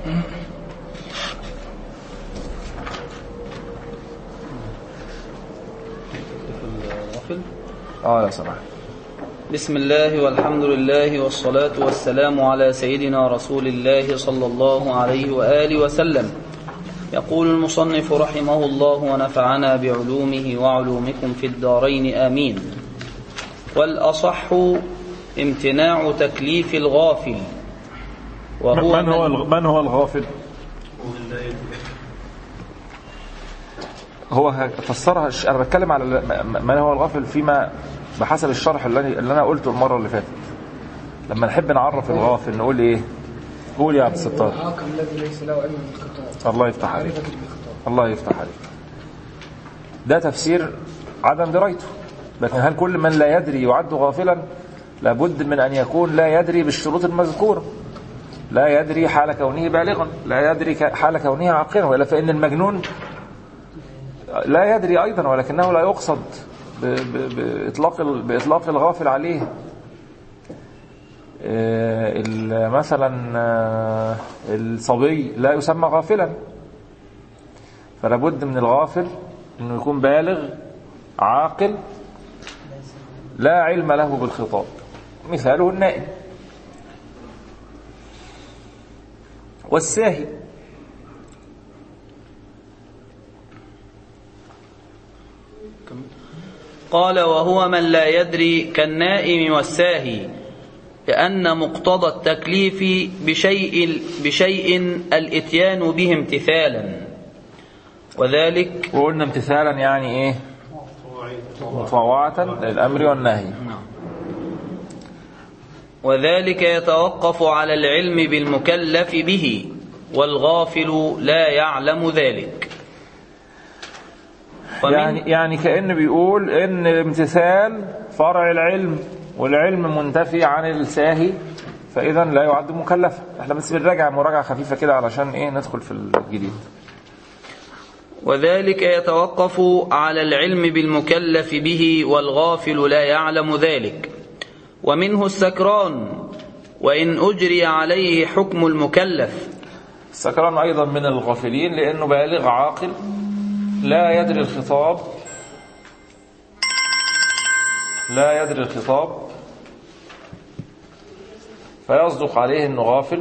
اه يا سماح بسم الله والحمد لله والصلاة والسلام على سيدنا رسول الله صلى الله عليه وآله وسلم يقول المصنف رحمه الله ونفعنا بعلومه وعلومكم في الدارين آمين والأصح امتناع تكليف الغافل وهو من هو من هو الغافل هو فسرها انا بتكلم على من هو الغافل فيما بحسب الشرح اللي اللي انا قلته المره اللي فاتت لما نحب نعرف الغافل نقول ايه قول يا عبد الستار العاقل الذي ليس له علم بالخطاب الله يفتح عليك معرفة بالخطاب الله يفتح عليك ده تفسير عدم درايته لكن هل كل من لا يدري يعد غافلا لابد من أن يكون لا يدري بالشروط المذكورة لا يدري حال كونه بالغا لا يدري ك- حال كونه عاقلا وإلا فإن المجنون لا يدري أيضا ولكنه لا يقصد ب- ب- بإطلاق ال- بإطلاق الغافل عليه آه، ال- مثلا آه، الصبي لا يسمى غافلا فلا بد من الغافل انه يكون بالغ عاقل لا علم له بالخطاب مثاله النائم والساهي قال وهو من لا يدري كالنائم والساهي لأن مقتضى التكليف بشيء, بشيء الاتيان به امتثالا وذلك وقلنا امتثالا يعني ايه مطاوعة للأمر والنهي وذلك يتوقف على العلم بالمكلف به والغافل لا يعلم ذلك ومن يعني يعني كأن بيقول ان الامتثال فرع العلم والعلم منتفي عن الساهي فإذا لا يعد مكلفا احنا بس بنراجع مراجعة خفيفة كده علشان ايه ندخل في الجديد وذلك يتوقف على العلم بالمكلف به والغافل لا يعلم ذلك ومنه السكران وإن أجري عليه حكم المكلف السكران أيضا من الغافلين لأنه بالغ عاقل لا يدري الخطاب لا يدري الخطاب فيصدق عليه أنه غافل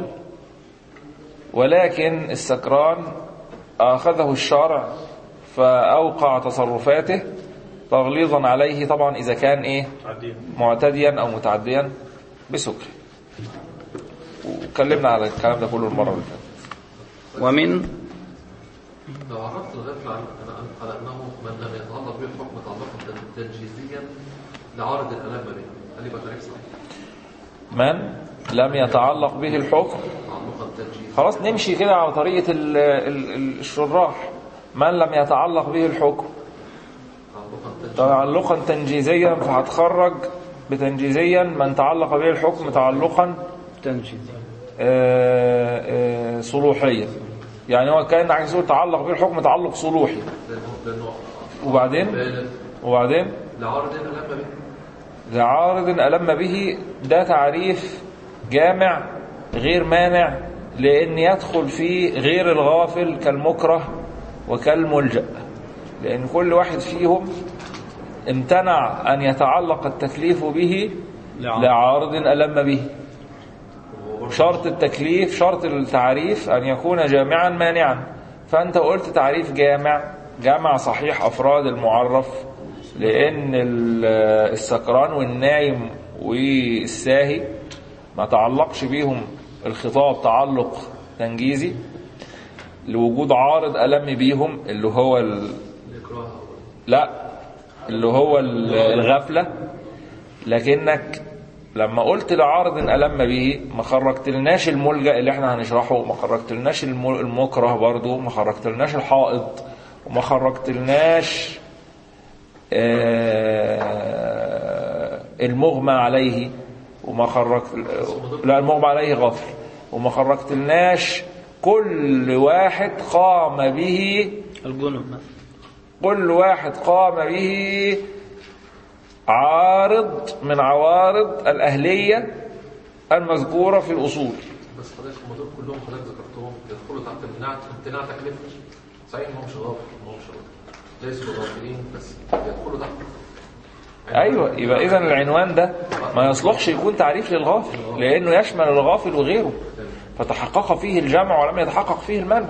ولكن السكران أخذه الشرع فأوقع تصرفاته تغليظا عليه طبعا إذا كان إيه معتديا أو متعديا بسكر واتكلمنا على الكلام ده كله المرة اللي فاتت ومن لو عرفت الغفل عن عن- على انه من لم يتعلق به الحكم تعلقا تن- تنجيزيا لعارض الالام به هل يبقى تعريف صح؟ من لم يتعلق به الحكم تعلقا تنجيزيا خلاص نمشي كده على طريقة ال- ال- ال- الشراح من لم يتعلق به الحكم تعلقا تنجيزيا تعلقا تنجيزيا فهتخرج بتنجيزيا من تعلق به الحكم تعلقا تنجيز آه، آه، صلوحيا يعني هو كان عايز يقول تعلق به الحكم تعلق صلوحي لانه لانه وبعدين بالغ وبعدين لعارض الالام به لعارض ألم به ده تعريف جامع غير مانع لأن يدخل فيه غير الغافل كالمكره وكالملجأ لأن كل واحد فيهم امتنع أن يتعلق التكليف به لعارض ألم به شرط التكليف شرط التعريف أن يكون جامعا مانعا فأنت قلت تعريف جامع جمع صحيح أفراد المعرف لأن ال- السكران والنايم والساهي ما تعلقش بيهم الخطاب تعلق تنجيزي لوجود عارض ألم بيهم اللي هو ال... الاكراه لا اللي هو ال- الغفلة لكنك لما قلت لعارض ألم به ما خرجتلناش الملجأ اللي احنا هنشرحه ما خرجتلناش الم- المكره برضو ما خرجتلناش الحائط وما خرجتلناش آه، المغمى عليه وما خرجت لا المغمى عليه غفل وما خرجتلناش كل واحد قام به الجنب مثلا كل واحد قام به عارض من عوارض الأهلية المذكورة في الأصول بس حضرتك هم دول كلهم حضرتك ذكرتهم يدخلوا تحت امتناع امتناع تكلفه صحيح ما همش غافل ما همش غافل ليسوا غافلين بس يدخلوا تحت ايوه يبقى اذا العنوان ده ما يصلحش يكون تعريف للغافل لانه يشمل الغافل وغيره فتحقق فيه الجمع ولم يتحقق فيه المنع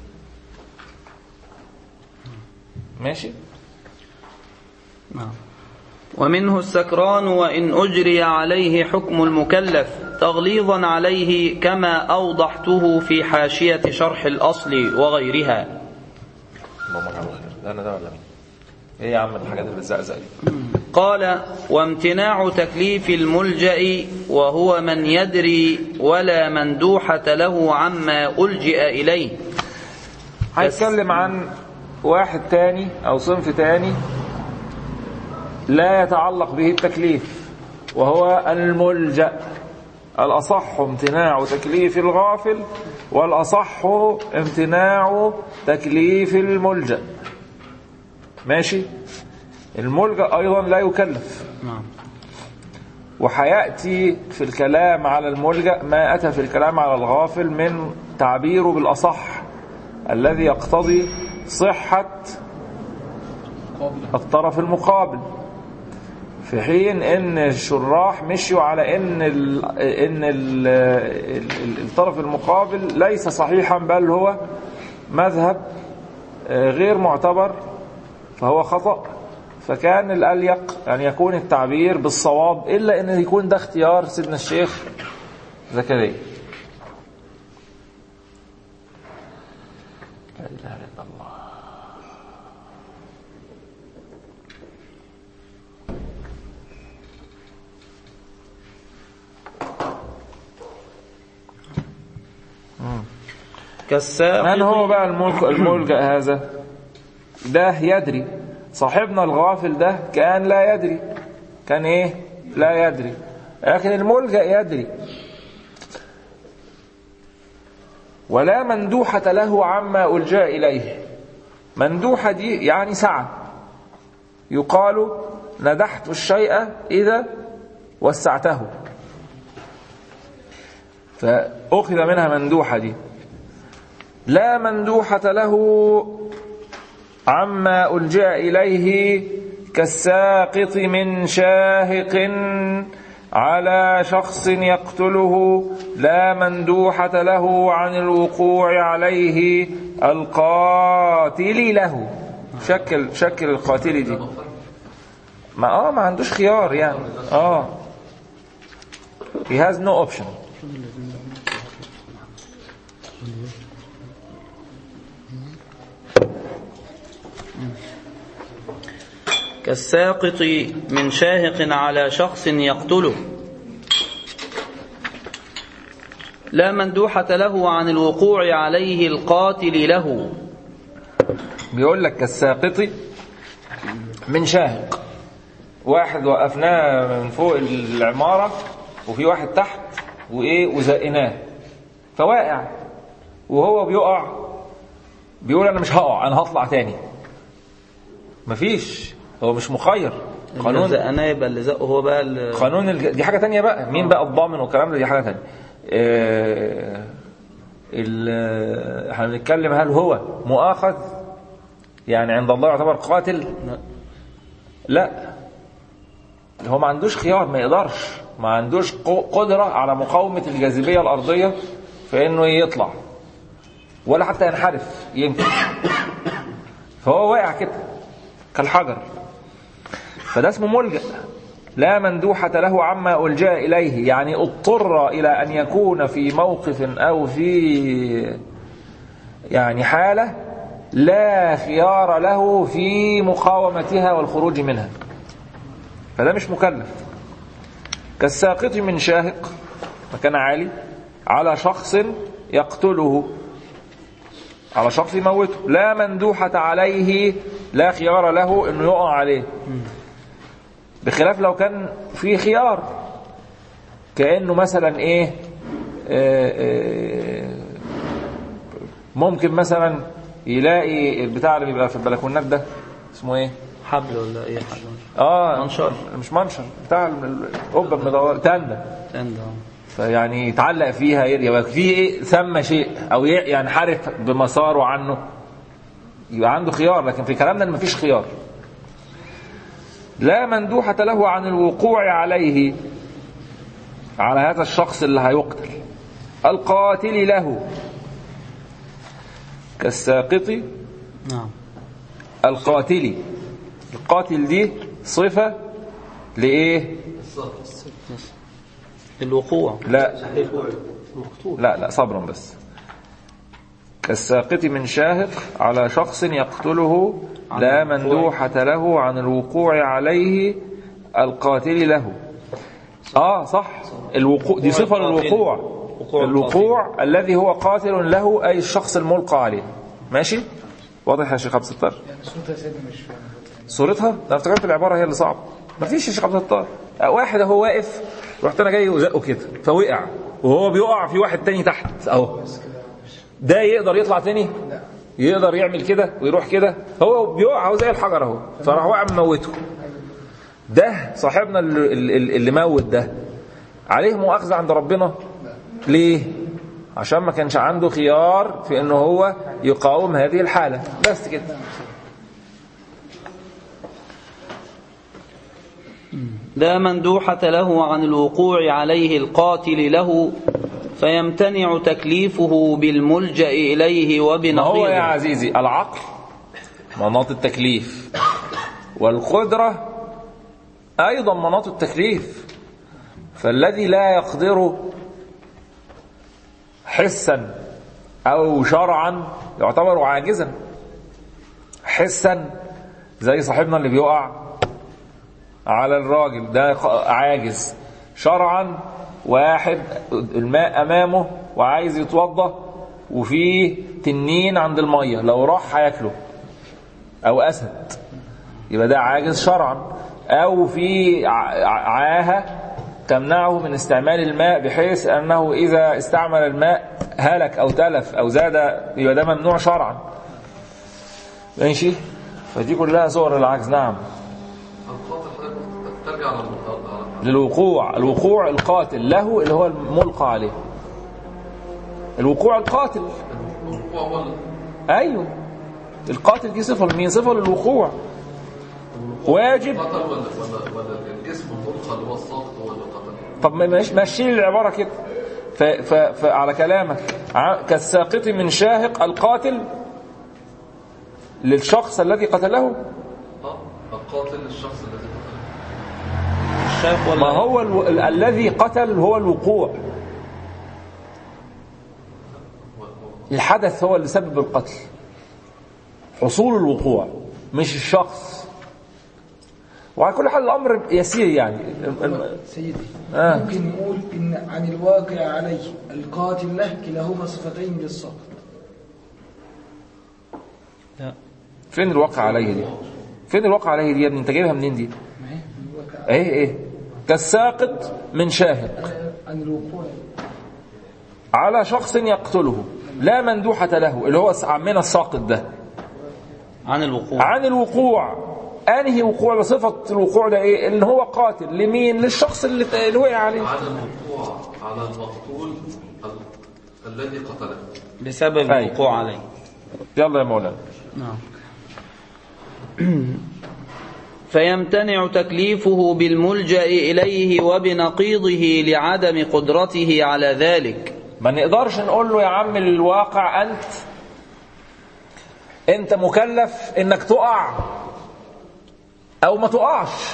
ماشي نعم. ومنه السكران وإن أجري عليه حكم المكلف تغليظا عليه كما أوضحته في حاشية شرح الأصل وغيرها اللهم اجعله خير ده انا ده ولا مين ايه يا عم الحاجات اللي بتزقزق دي قال وامتناع تكليف الملجأ وهو من يدري ولا مندوحة له عما ألجئ إليه هيتكلم عن واحد تاني او صنف تاني لا يتعلق به التكليف وهو الملجأ الأصح امتناع تكليف الغافل والأصح امتناع تكليف الملجأ ماشي الملجأ أيضا لا يكلف نعم وحياتي في الكلام على الملجأ ما أتى في الكلام على الغافل من تعبيره بالأصح الذي يقتضي صحة الطرف المقابل في حين ان الشراح مشوا على ان ال ان ال ال الطرف المقابل ليس صحيحا بل هو مذهب آه، غير معتبر فهو خطأ فكان الأليق أن يكون التعبير بالصواب إلا أن يكون ده اختيار سيدنا الشيخ زكريا لا إله إلا الله كالساقط من هو بقى الملك الملجأ هذا ده يدري صاحبنا الغافل ده كان لا يدري كان ايه لا يدري لكن الملجأ يدري ولا مندوحة له عما ألجأ إليه مندوحة دي يعني سعة يقال ندحت الشيء إذا وسعته فأخذ منها مندوحة دي لا مندوحة له عما ألجأ إليه كالساقط من شاهق على شخص يقتله لا مندوحة له عن الوقوع عليه القاتل له شكل شكل القاتل دي ما اه ما عندوش خيار يعني اه he has no option كالساقط من شاهق على شخص يقتله لا مندوحة له عن الوقوع عليه القاتل له بيقول لك كالساقط من شاهق واحد وقفناه من فوق العمارة وفي واحد تحت وإيه وزقناه فواقع وهو بيقع بيقول أنا مش هقع أنا هطلع تاني مفيش هو مش مخير اللي قانون زقناه يبقى اللي زقه هو بقى اللي قانون الج... دي حاجة تانية بقى مين بقى الضامن والكلام ده دي حاجة تانية آه... ال... احنا بنتكلم هل هو مؤاخذ يعني عند الله يعتبر قاتل لا. لا هو ما عندوش خيار ما يقدرش ما عندوش قو- قدرة على مقاومة الجاذبية الأرضية في إنه يطلع ولا حتى ينحرف يمكن فهو واقع كده كالحجر فده اسمه ملجأ لا مندوحة له عما ألجأ إليه يعني اضطر إلى أن يكون في موقف أو في يعني حالة لا خيار له في مقاومتها والخروج منها فده مش مكلف كالساقط من شاهق مكان عالي على شخص يقتله على شخص يموته لا مندوحة عليه لا خيار له انه يقع عليه بخلاف لو كان في خيار كأنه مثلا ايه آه، آه، ممكن مثلا يلاقي البتاع اللي بيبقى في البلكونات ده اسمه ايه حبل ولا ايه حبل اه منشر. مش منشر بتاع القبه المدوره تانده تند فيعني يتعلق فيها يبقى في ايه ثم شيء او ي- ينحرف بمساره عنه يبقى عنده خيار لكن في كلامنا ما فيش خيار لا مندوحة له عن الوقوع عليه على هذا الشخص اللي هيقتل القاتل له كالساقط نعم القاتل القاتل دي صفة لإيه الوقوع لا لا لا صبرا بس كالساقط من شاهق على شخص يقتله لا مندوحة له عن الوقوع عليه القاتل له اه صح الوقوع دي صفة للوقوع وقوع الوقوع الذي هو قاتل له أي الشخص الملقى عليه ماشي واضح يا شيخ عبد الستار يعني صوتها يا سيدنا مش فاهم صورتها انا افتكرت العباره هي اللي صعبه مفيش يا شيخ عبد الستار واحد اهو واقف رحت انا جاي وزقه كده فوقع وهو بيقع في واحد تاني تحت اهو ده يقدر يطلع تاني يقدر يعمل كده ويروح كده هو بيقع اهو زي الحجر اهو فراح وقع مموته ده صاحبنا اللي, اللي اللي موت ده عليه مؤاخذه عند ربنا ليه عشان ما كانش عنده خيار في انه هو يقاوم هذه الحاله بس كده لا مندوحة له عن الوقوع عليه القاتل له فيمتنع تكليفه بالملجأ إليه ما هو يا وبنظيره عزيزي العقل مناط التكليف والقدرة أيضا مناط التكليف فالذي لا يقدر حسا أو شرعا يعتبر عاجزا حسا زي صاحبنا اللي بيقع على الراجل ده عاجز شرعا واحد الماء امامه وعايز يتوضا وفي تنين عند الميه لو راح هياكله او اسد يبقى ده عاجز شرعا او في ع- عاهه تمنعه من استعمال الماء بحيث انه اذا استعمل الماء هلك او تلف او زاد يبقى ده ممنوع شرعا ماشي فدي كلها صور العجز نعم القاتل حضرتك ترجع للمقاطعة للوقوع الوقوع القاتل له اللي هو الملقى عليه الوقوع القاتل الوقوع هو ال- ايوه القاتل دي صفه لمين صفه للوقوع واجب قتل ولا ولا ولا الجسم الملقى اللي هو الساقط هو اللي قتل طب ما ماشي ماشي لي العباره كده ف ف فعلى كلامك ع- كالساقط من شاهق القاتل للشخص الذي قتله اه القاتل الشخص الذي قتله الشيخ ولا ما هو الو... ال- الذي قتل هو الوقوع هو- هو- الحدث هو اللي سبب القتل حصول الوقوع مش الشخص وعلى كل حال الامر يسير يعني الم- الم- سيدي آه. ممكن نقول ان عن الواقع عليه القاتل له كلاهما صفتين للسقط لا. فين الواقع عليه دي فين الواقع عليه دي يا ابني انت جايبها منين دي ما هي الواقع ايه ايه كالساقط من شاهق عن الوقوع على شخص يقتله لا مندوحة له اللي هو عمنا الساقط ده عن الوقوع عن الوقوع انهي وقوع بصفة الوقوع ده ايه ان هو قاتل لمين للشخص اللي اللي وقع عليه عن الوقوع على المقتول ال- الذي قتله بسبب أي. الوقوع عليه يلا يا مولانا نعم فيمتنع تكليفه بالملجأ إليه وبنقيضه لعدم قدرته على ذلك ما نقدرش نقول له يا عم الواقع انت انت مكلف انك تقع او ما تقعش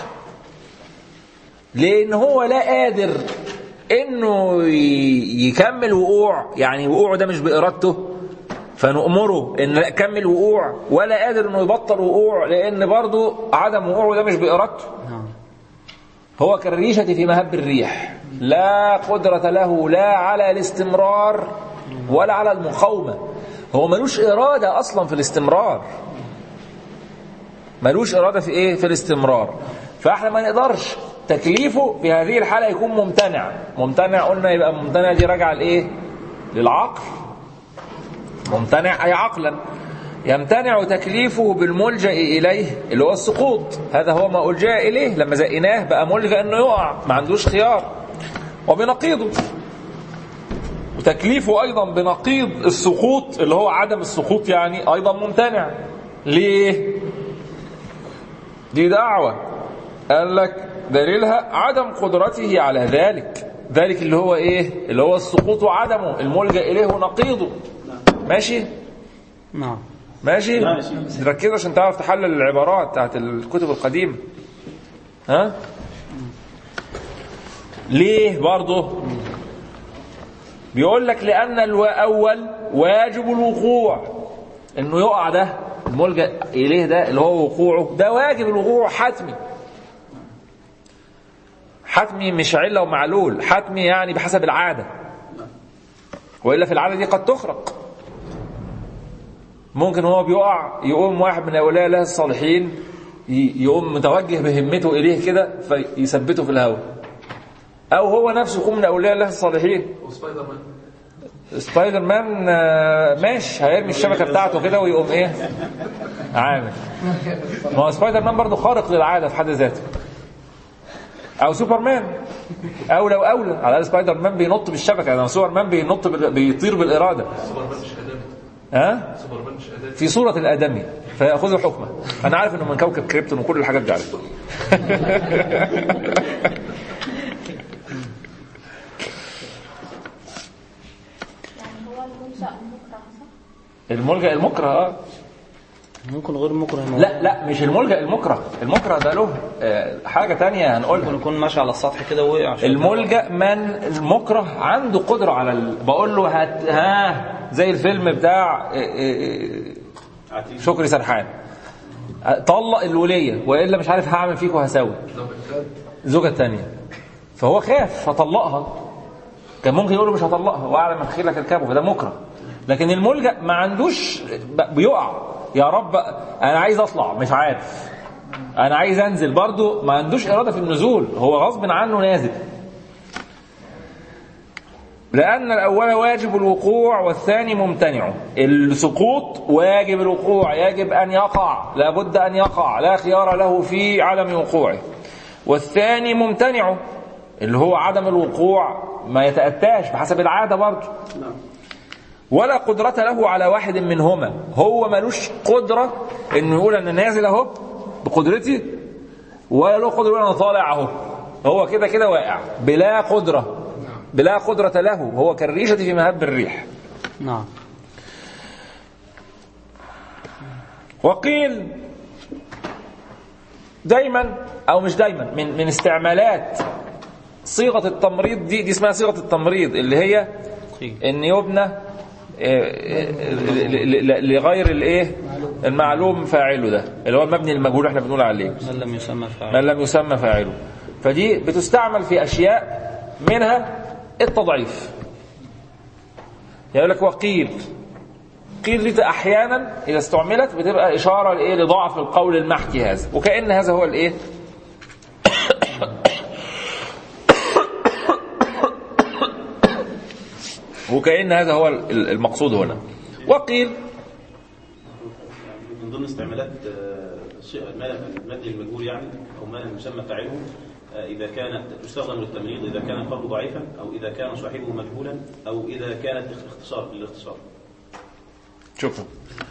لان هو لا قادر انه ي- يكمل وقوع يعني وقوعه ده مش بارادته فنأمره ان لا كمل وقوع ولا قادر انه يبطل وقوع لان برضه عدم وقوعه ده مش بارادته نعم هو كالريشة في مهب الريح لا قدرة له لا على الاستمرار ولا على المقاومة هو ملوش إرادة أصلا في الاستمرار ملوش إرادة في إيه في الاستمرار فإحنا ما نقدرش تكليفه في هذه الحالة يكون ممتنع ممتنع قلنا يبقى ممتنع دي راجعة لإيه للعقل ممتنع أي عقلا يمتنع تكليفه بالملجأ إليه اللي هو السقوط هذا هو ما ألجأ إليه لما زقناه بقى ملجأ أنه يقع ما عندوش خيار وبنقيضه تكليفه أيضا بنقيض السقوط اللي هو عدم السقوط يعني أيضا ممتنع ليه؟ دي دعوة قال لك دليلها عدم قدرته على ذلك ذلك اللي هو ايه اللي هو السقوط وعدمه الملجأ إليه ونقيضه ماشي نعم ماشي ركزوا عشان تعرف تحلل العبارات بتاعت الكتب القديمة ها ليه برضه بيقول لك لأن الأول واجب الوقوع إنه يقع ده الملجأ إليه ده اللي هو وقوعه ده واجب الوقوع حتمي حتمي مش علة ومعلول حتمي يعني بحسب العادة وإلا في العادة دي قد تخرق ممكن هو بيقع يقوم واحد من أولياء الله الصالحين ي- يقوم متوجه بهمته إليه كده فيثبته في الهواء أو هو نفسه يكون من أولياء الله الصالحين وسبايدر مان سبايدر مان آه، ماشي هيرمي الشبكه بتاعته كده ويقوم ايه عامل ما هو سبايدر مان برضه خارق للعاده في حد ذاته او سوبر مان اولى واولى على الاقل سبايدر مان بينط بالشبكه يعني سوبر مان بينط بال... بيطير بالاراده سوبر مان مش ادمي ها سوبر مان مش ادمي في صوره الادمي فياخذوا حكمه انا عارف انه من كوكب كريبتون وكل الحاجات دي عارفها يعني هو المنشأ المكره صح؟ الملجا المكره اه ممكن غير مكره لا لا مش الملجا المكره المكره ده له آه، حاجه تانية هنقولها ممكن يكون ماشي على السطح كده ووقع عشان- الملجأ من المكره عنده قدرة على ال... بقول له هات ها زي الفيلم بتاع إيه إيه إيه شكري سرحان طلق الولية وإلا مش عارف هعمل فيك وهسوي الزوجة الثانية فهو خاف فطلقها كان ممكن يقول له مش هطلقها واعلى من خيلك الكبه فده مكره لكن الملجأ ما عندوش ب- بيقع يا رب انا عايز اطلع مش عارف انا عايز انزل برضو ما عندوش اراده في النزول هو غصب عنه نازل لأن الأول واجب الوقوع والثاني ممتنع السقوط واجب الوقوع يجب أن يقع لابد أن يقع لا خيار له في عدم وقوعه والثاني ممتنع اللي هو عدم الوقوع ما يتأتاش بحسب العادة برضه ولا قدرة له على واحد منهما هو ملوش قدرة انه يقول انا نازل اهو بقدرتي ولا له قدرة يقول انا طالع اهو هو كده كده واقع بلا قدرة بلا قدرة له هو كالريشة في مهب الريح نعم وقيل دايما او مش دايما من من استعمالات صيغه التمريض دي دي اسمها صيغه التمريض اللي هي ان يبنى آه، ل- ل- لغير الايه المعلوم فاعله ده اللي هو المبني المجهول احنا بنقول عليه من لم يسمى فاعل من لم يسمى فاعله فدي بتستعمل في اشياء منها التضعيف يقول لك وقيل قيل دي احيانا اذا استعملت بتبقى اشاره لايه لضعف القول المحكي هذا وكان هذا هو الايه وكأن هذا هو المقصود هنا وقيل من ضمن استعمالات آه، شيء ما المادي المجهول يعني او ما لم يسمى فاعله آه، اذا كانت تستخدم للتمريض اذا كان القول ضعيفا او اذا كان صاحبه مجهولا او اذا كانت اختصار للاختصار شكرا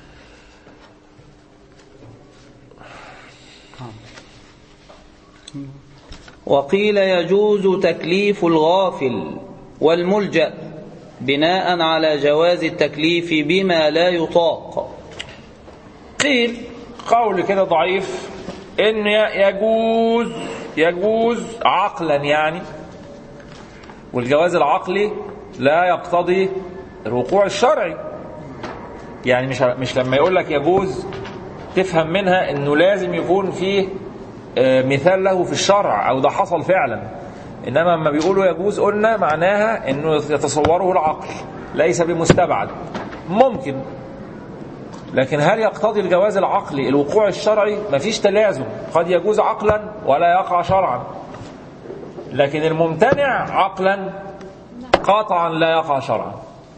وقيل يجوز تكليف الغافل والملجأ بناء على جواز التكليف بما لا يطاق قيل قول كده ضعيف ان يجوز يجوز عقلا يعني والجواز العقلي لا يقتضي الوقوع الشرعي يعني مش مش لما يقول لك يجوز تفهم منها انه لازم يكون فيه آه، مثال له في الشرع او ده حصل فعلا انما لما بيقولوا يجوز قلنا معناها انه يتصوره العقل ليس بمستبعد ممكن لكن هل يقتضي الجواز العقلي الوقوع الشرعي مفيش تلازم قد يجوز عقلا ولا يقع شرعا لكن الممتنع عقلا قاطعا لا يقع شرعا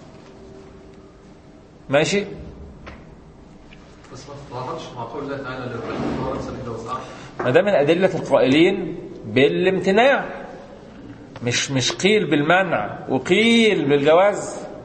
ماشي بس ما تتعارضش مع قول الله تعالى للرجل هو نفس الجواز عقل ما ده من أدلة القائلين بالامتناع مش مش قيل بالمنع وقيل بالجواز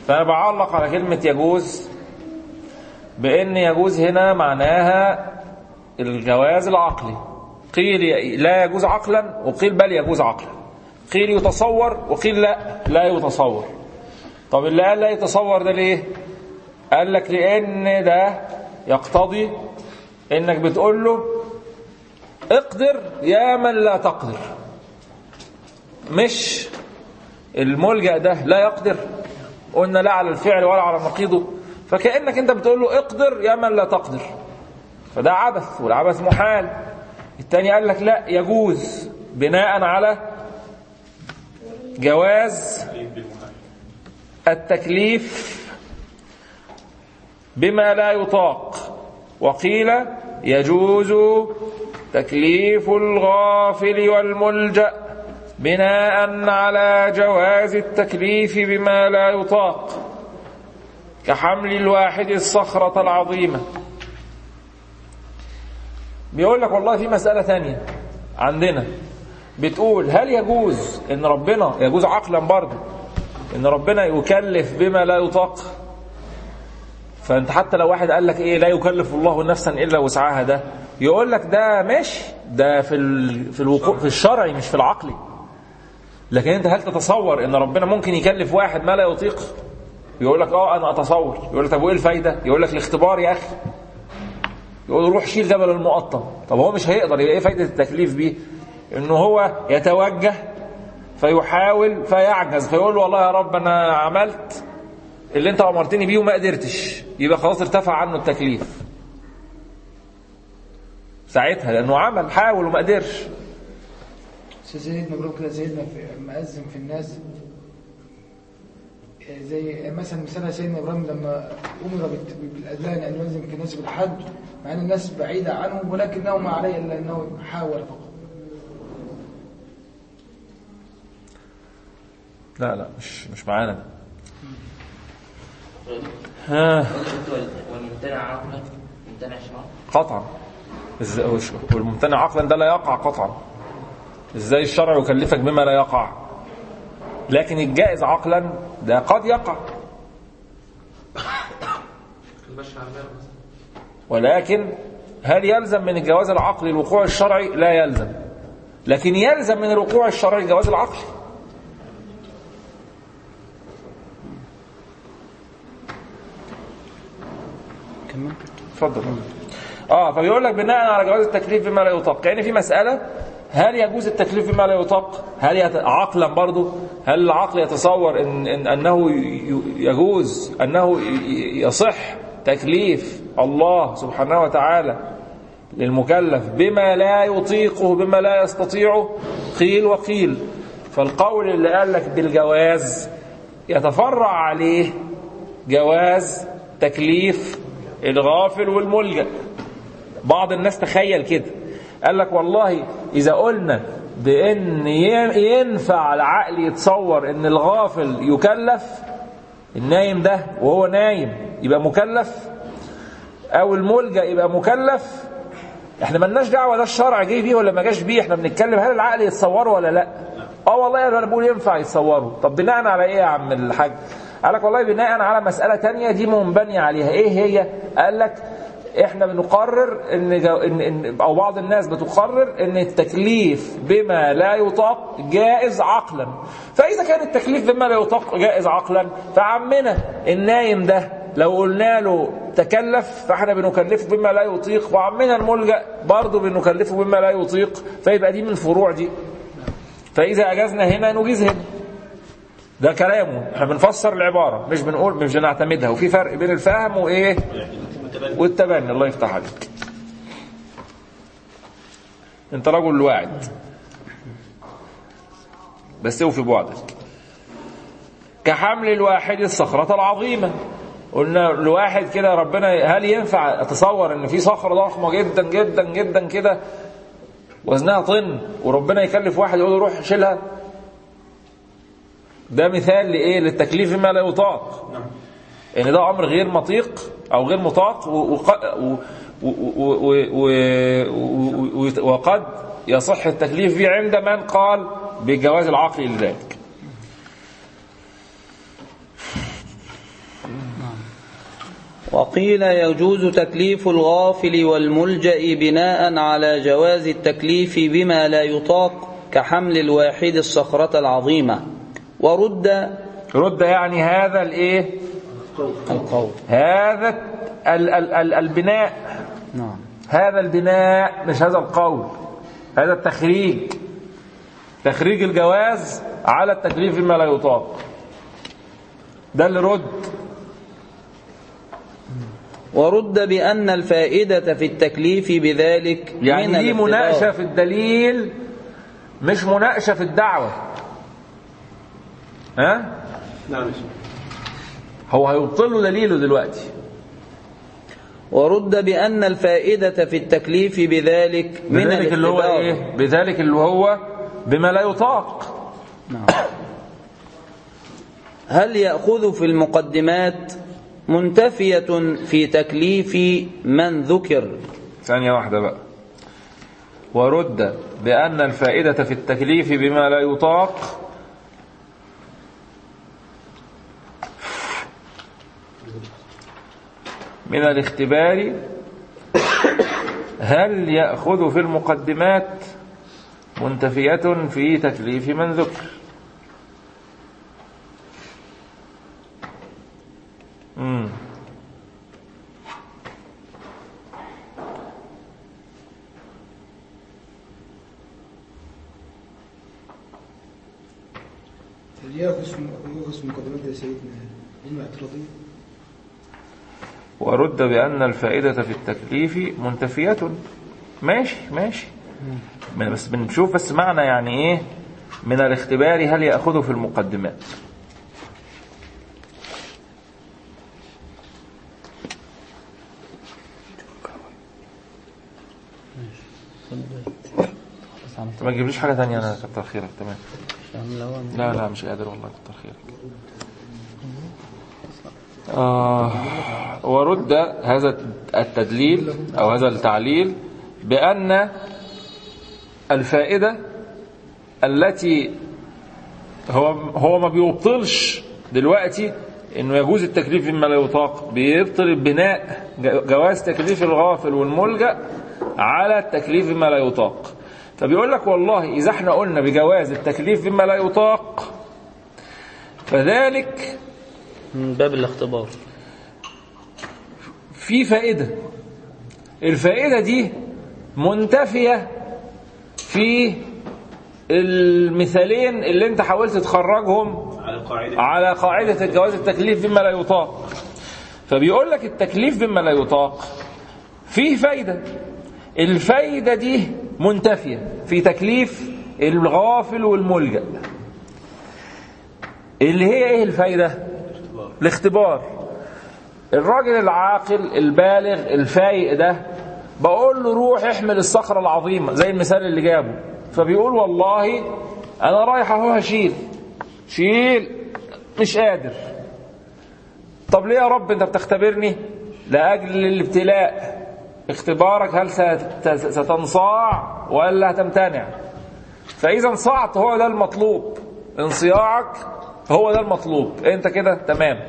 فأنا بعلق على كلمة يجوز بأن يجوز هنا معناها الجواز العقلي قيل لا يجوز عقلا وقيل بل يجوز عقلا قيل يتصور وقيل لا لا يتصور طب اللي قال لا يتصور ده ليه قال لك لأن ده يقتضي انك بتقول له اقدر يا من لا تقدر مش الملجأ ده لا يقدر قلنا لا على الفعل ولا على نقيضه فكأنك انت بتقول له اقدر يا من لا تقدر فده عبث والعبث محال التاني قال لك لا يجوز بناء على جواز التكليف بما لا يطاق وقيل يجوز تكليف الغافل والملجأ بناء على جواز التكليف بما لا يطاق كحمل الواحد الصخرة العظيمة بيقول لك والله في مسألة ثانية عندنا بتقول هل يجوز ان ربنا يجوز عقلا برضه ان ربنا يكلف بما لا يطاق فانت حتى لو واحد قال لك ايه لا يكلف الله نفسا الا وسعها ده يقول لك ده ماشي ده في ال... في الوقوع في الشرعي مش في العقلي لكن انت هل تتصور ان ربنا ممكن يكلف واحد ما لا يطيق يقول لك اه انا اتصور يقول لك طب وايه الفايده يقول لك الاختبار يا اخي يقول له روح شيل جبل المقطم طب هو مش هيقدر يبقى ايه فايده التكليف بيه انه هو يتوجه فيحاول فيعجز فيقول له والله يا رب انا عملت اللي انت امرتني بيه وما قدرتش يبقى خلاص ارتفع عنه التكليف ساعتها لانه عمل حاول وما قدرش سيدنا ابراهيم كده سيدنا في مأذن في الناس زي مثلا مثال سيدنا ابراهيم لما امر بت- بالاذان ان يؤذن في الناس بالحج مع ان الناس بعيده عنه ولكنه ما عليه الا انه حاول فقط لا لا مش مش معانا ده. ها والممتنع عقلا ممتنع شرعا قطعا إزاي- وش- والممتنع عقلا ده لا يقع قطعا ازاي الشرع يكلفك بما لا يقع لكن الجائز عقلا ده قد يقع المشي على الماء مثلا ولكن هل يلزم من الجواز العقلي الوقوع الشرعي لا يلزم لكن يلزم من الوقوع الشرعي الجواز العقلي كمل اتفضل اه فبيقول لك بناء على جواز التكليف بما لا يطاق يعني في مسألة هل يجوز التكليف بما لا يطاق هل يت... عقلا برضه هل العقل يتصور إن... إن أنه ي- يجوز أنه ي- يصح تكليف الله سبحانه وتعالى للمكلف بما لا يطيقه بما لا يستطيعه قيل وقيل فالقول اللي قال لك بالجواز يتفرع عليه جواز تكليف الغافل والملجأ بعض الناس تخيل كده قال لك والله إذا قلنا بأن ي- ينفع العقل يتصور أن الغافل يكلف النايم ده وهو نايم يبقى مكلف أو الملجأ يبقى مكلف احنا ملناش دعوه ده الشرع جه بيه ولا ما جاش بيه احنا بنتكلم هل العقل يتصوره ولا لا اه والله انا بقول ينفع يتصوره طب بناء على ايه يا عم الحاج قال لك والله بناء على مساله تانية دي منبني عليها ايه هي قال لك احنا بنقرر ان, جو إن, إن او بعض الناس بتقرر ان التكليف بما لا يطاق جائز عقلا فاذا كان التكليف بما لا يطاق جائز عقلا فعمنا النايم ده لو قلنا له تكلف فاحنا بنكلفه بما لا يطيق وعمنا الملجأ برضه بنكلفه بما لا يطيق فيبقى دي من الفروع دي فإذا أجزنا هنا نجيز هنا ده كلامه احنا بنفسر العبارة مش بنقول مش بنعتمدها وفي فرق بين الفهم وإيه والتبني الله يفتح عليك انت رجل واعد بس اوفي بوعدك كحمل الواحد الصخرة العظيمة قلنا الواحد كده ربنا هل ينفع اتصور ان في صخرة ضخمة جدا جدا جدا كده وزنها طن وربنا يكلف واحد يقول له روح شيلها ده مثال لايه للتكليف ما لا يطاق ان ده امر غير مطيق او غير مطاق و- وق- و- و- و- و- و- و- وقد يصح التكليف به عند من قال بالجواز العقلي لذلك وقيل يجوز تكليف الغافل والملجأ بناء على جواز التكليف بما لا يطاق كحمل الواحد الصخرة العظيمة ورد رد يعني هذا الايه القول هذا ال ال ال البناء نعم هذا البناء مش هذا القول هذا التخريج تخريج الجواز على التكليف بما لا يطاق ده اللي رد ورد بأن الفائدة في التكليف بذلك من يعني دي الاختبار. مناقشة في الدليل مش مناقشة في الدعوة ها نعم يا شيخ. هو هيبطل له دليله دلوقتي ورد بأن الفائدة في التكليف بذلك من بذلك اللي هو الاختبار. ايه بذلك اللي هو بما لا يطاق نعم. هل يأخذ في المقدمات منتفية في تكليف من ذكر ثانية واحدة بقى ورد بأن الفائدة في التكليف بما لا يطاق من الاختبار هل يأخذ في المقدمات منتفية في تكليف من ذكر مم. ياخذ ياخذ في مقدمات يا سيدنا علم اعتراضي ورد بأن الفائدة في التكليف منتفية ماشي ماشي من- بس بنشوف بس معنى يعني ايه من الاختبار هل يأخذه في المقدمات انت ما تجيبليش حاجة تانية انا كتر خيرك تمام لا لا مش قادر والله كتر خيرك آه ورد هذا التدليل أو هذا التعليل بأن الفائدة التي هو هو ما بيبطلش دلوقتي انه يجوز التكليف مما لا يطاق بيبطل بناء جواز تكليف الغافل والملجأ على التكليف بما لا يطاق فبيقول لك والله اذا احنا قلنا بجواز التكليف بما لا يطاق فذلك من باب الاختبار في فائدة الفائدة دي منتفية في المثالين اللي انت حاولت تخرجهم على القاعدة على قاعدة الجواز التكليف بما لا يطاق فبيقول لك التكليف بما لا يطاق فيه فايدة الفايدة دي منتفية في تكليف الغافل والملجأ اللي هي ايه الفايدة الاختبار الراجل العاقل البالغ الفايق ده بقول له روح احمل الصخرة العظيمة زي المثال اللي جابه فبيقول والله انا رايح اهو هشيل شيل مش قادر طب ليه يا رب انت بتختبرني لاجل الابتلاء اختبارك هل ست- ستنصاع ولا هتمتنع فاذا انصعت هو ده المطلوب انصياعك هو ده المطلوب انت كده تمام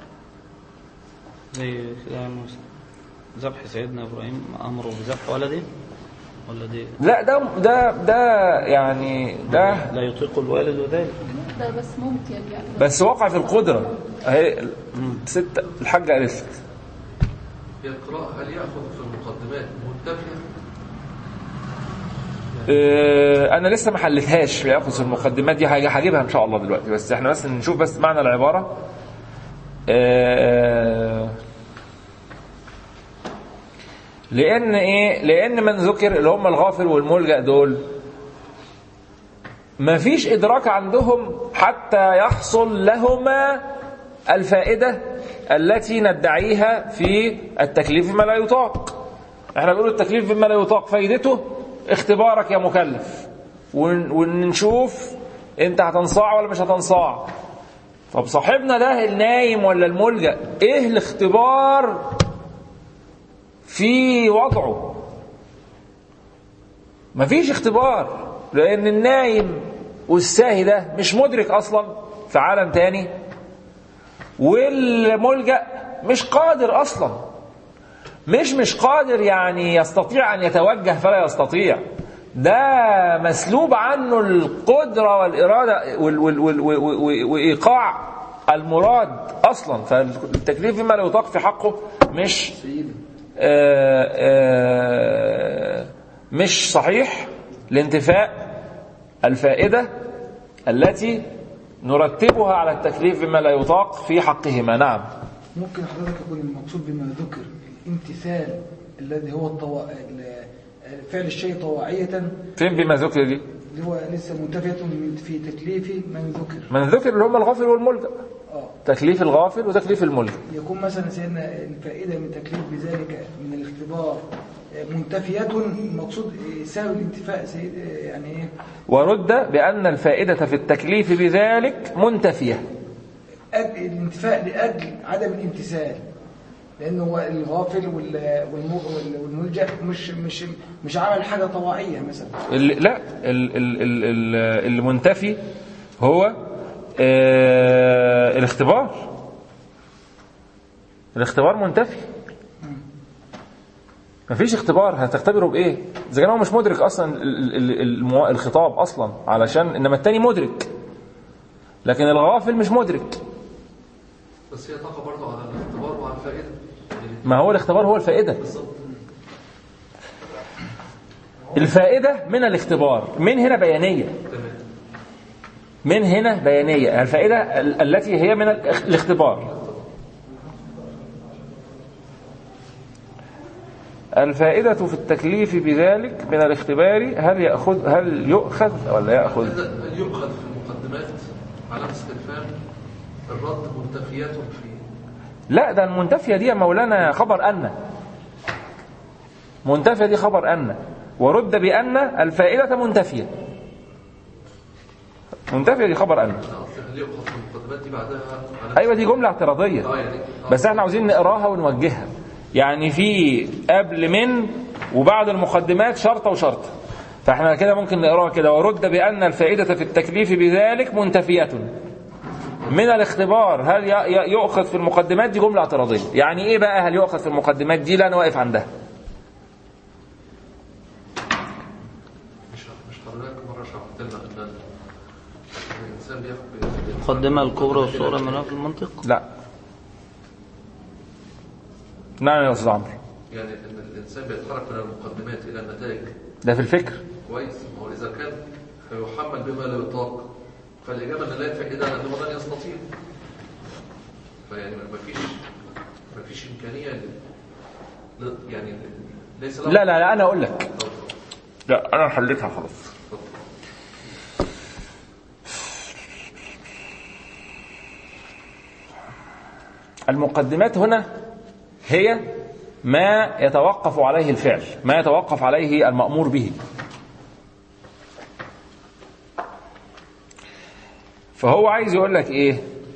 زي كده موسى ذبح سيدنا ابراهيم امره بذبح ولده ولا دي لا ده ده ده يعني ده لا يطيق الوالد ذلك ده بس ممكن يعني بس وقع في القدرة اهي ست الحاجة قالت لك هي القراءة هل يأخذ في المقدمات منتفية اه انا لسه ما حلتهاش ياخذ في المقدمات دي حاجة هجيبها ان شاء الله دلوقتي بس احنا بس نشوف بس معنى العبارة اه لان ايه لان من ذكر اللي هم الغافل والملجأ دول ما فيش ادراك عندهم حتى يحصل لهما الفائدة التي ندعيها في التكليف بما لا يطاق احنا بنقول التكليف بما لا يطاق فايدته اختبارك يا مكلف ون- ونشوف انت هتنصاع ولا مش هتنصاع طب صاحبنا ده النايم ولا الملجأ ايه الاختبار في وضعه مفيش اختبار لان النايم والساهي ده مش مدرك اصلا في عالم تاني والملجأ مش قادر اصلا مش مش قادر يعني يستطيع ان يتوجه فلا يستطيع ده مسلوب عنه القدرة والإرادة وال- وال- وال- و- و- وإيقاع المراد أصلا فالتكليف بما لا يطاق في حقه مش آه، آه، مش صحيح لانتفاء الفائدة التي نرتبها على التكليف بما لا يطاق في حقهما نعم ممكن حضرتك يكون المقصود بما ذكر الامتثال الذي هو الطوا... ال- فعل الشيء طواعية فين بما ذكر دي اللي هو لسه منتفية من- في تكليف من ذكر من ذكر اللي هم الغافل والملجأ اه تكليف الغافل وتكليف الملجأ يكون مثلا سيدنا الفائدة من تكليف بذلك من الاختبار منتفية المقصود سبب الانتفاء سيد يعني ايه ورد بأن الفائدة في التكليف بذلك منتفية أجل الانتفاء لأجل عدم الامتثال لأنه هو الغافل وال- والم- وال- والملجأ مش مش مش عمل حاجة طواعية مثلا ال- لا ال- ال- ال- ال- المنتفي هو آه، الاختبار الاختبار منتفي مفيش اختبار هتختبره بايه اذا كان هو مش مدرك اصلا ال- ال- المو- الخطاب اصلا علشان انما التاني مدرك لكن الغافل مش مدرك بس هي طاقة برضه على الاختبار وعلى الفائدة يعني ما هو الاختبار هو الفائدة بالظبط الفائدة من الاختبار من هنا بيانية تمام من هنا بيانية الفائدة ال- التي هي من الاخ- الاختبار الفائدة في التكليف بذلك من الاختبار هل يأخذ هل يؤخذ ولا يأخذ إذا يؤخذ في المقدمات علامة استفهام الرد منتفيات فيه لا ده المنتفية دي يا مولانا خبر أن منتفية دي خبر أن ورد بأن الفائدة منتفية منتفية دي خبر أن أنا قصدي هل يؤخذ في المقدمات دي بعدها علامة ايوه دي جمله اعتراضيه اه يعني آه. بس احنا عاوزين نقراها ونوجهها يعني في قبل من وبعد المقدمات شرطه وشرطه فاحنا كده ممكن نقراها كده ورد بان الفائده في التكليف بذلك منتفيه من الاختبار هل ي- ي- يؤخذ في المقدمات دي جمله اعتراضيه يعني ايه بقى هل يؤخذ في المقدمات دي لا انا واقف عندها مش مش حضرتك مرة شرحت لنا إن الإنسان بياخد المقدمة الكبرى والصغرى من في المنطق لا نعم يا استاذ عمرو يعني إن الإنسان بيتحرك من المقدمات إلى النتائج ده في الفكر كويس ما هو إذا كان فيحمل بما لا يطاق فالإجابة أن لا فائدة لأنه لن يستطيع فيعني ما فيش ما فيش إمكانية ل- ل- يعني ليس له لا لا لا انا اقول لك لا انا حليتها خلاص المقدمات هنا هي ما يتوقف عليه الفعل ما يتوقف عليه المأمور به فهو عايز يقول لك ايه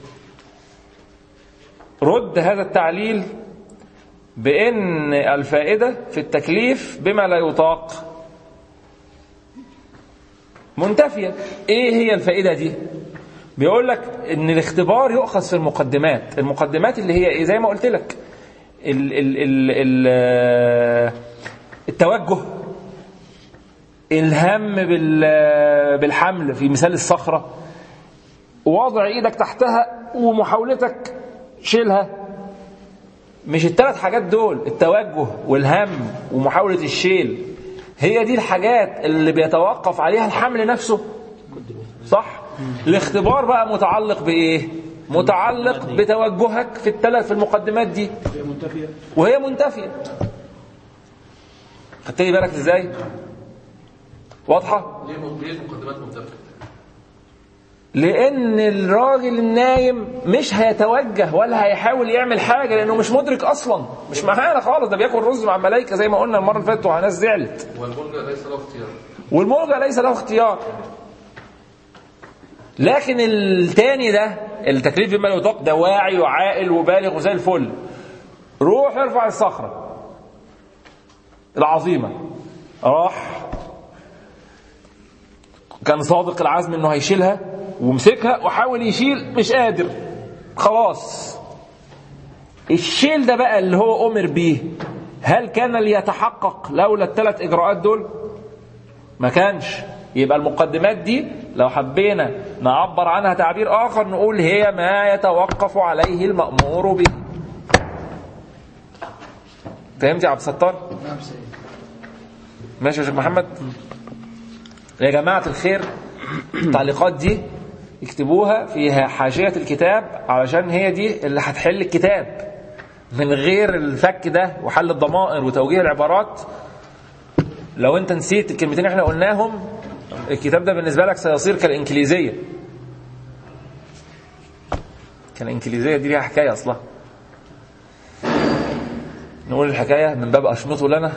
رد هذا التعليل بأن الفائدة في التكليف بما لا يطاق منتفية ايه هي الفائدة دي بيقول لك ان الاختبار يؤخذ في المقدمات المقدمات اللي هي ايه زي ما قلت لك ال ال ال ال التوجه الهم بال- بالحمل في مثال الصخرة وضع ايدك تحتها ومحاولتك شيلها مش الثلاث حاجات دول التوجه والهم ومحاولة الشيل هي دي الحاجات اللي بيتوقف عليها الحمل نفسه صح الاختبار بقى متعلق بايه متعلق بتوجهك في الثلاث في المقدمات دي منتفية وهي منتفية خدت لي بالك ازاي واضحة ليه م- ليه المقدمات منتفية؟ لان الراجل النايم مش هيتوجه ولا هيحاول يعمل حاجة لانه مش مدرك اصلا مش معانا خالص ده بياكل رز مع الملائكة زي ما قلنا المرة اللي فاتت وناس زعلت والملجأ ليس له اختيار والملجأ ليس له اختيار لكن التاني ده التكليف بما لا يطاق ده واعي وعاقل وبالغ وزي الفل روح ارفع الصخرة العظيمة راح كان صادق العزم انه هيشيلها ومسكها وحاول يشيل مش قادر خلاص الشيل ده بقى اللي هو أمر بيه هل كان ليتحقق لولا الثلاث إجراءات دول ما كانش يبقى المقدمات دي لو حبينا نعبر عنها تعبير آخر نقول هي ما يتوقف عليه المأمور به فهمت يا عبد الستار؟ نعم سيد ماشي يا شيخ محمد يا جماعة الخير التعليقات دي اكتبوها فيها حاشية الكتاب علشان هي دي اللي هتحل الكتاب من غير الفك ده وحل الضمائر وتوجيه العبارات لو انت نسيت الكلمتين احنا قلناهم الكتاب ده بالنسبة لك سيصير كالإنكليزية كالإنكليزية دي ليها حكاية أصلا نقول الحكاية من باب أشمطوا لنا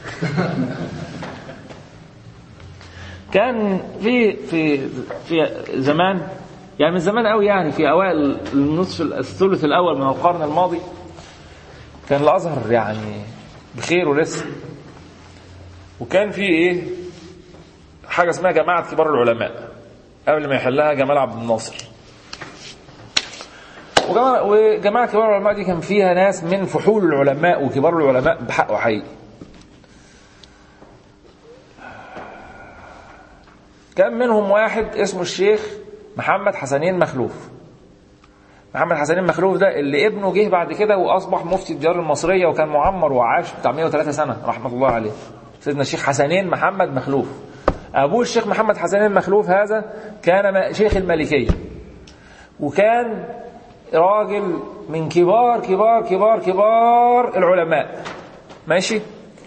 كان في في في زمان يعني من زمان قوي يعني في اوائل النصف الثلث الاول من القرن الماضي كان الازهر يعني بخير ولسه وكان في ايه حاجه اسمها جماعه كبار العلماء قبل ما يحلها جمال عبد الناصر وجماعة, وجماعة كبار العلماء دي كان فيها ناس من فحول العلماء وكبار العلماء بحق وحقيقي كان منهم واحد اسمه الشيخ محمد حسنين مخلوف محمد حسنين مخلوف ده اللي ابنه جه بعد كده واصبح مفتي الديار المصريه وكان معمر وعاش بتاع 103 سنه رحمه الله عليه سيدنا الشيخ حسنين محمد مخلوف ابوه الشيخ محمد حسنين مخلوف هذا كان شيخ المالكيه وكان راجل من كبار كبار كبار كبار العلماء ماشي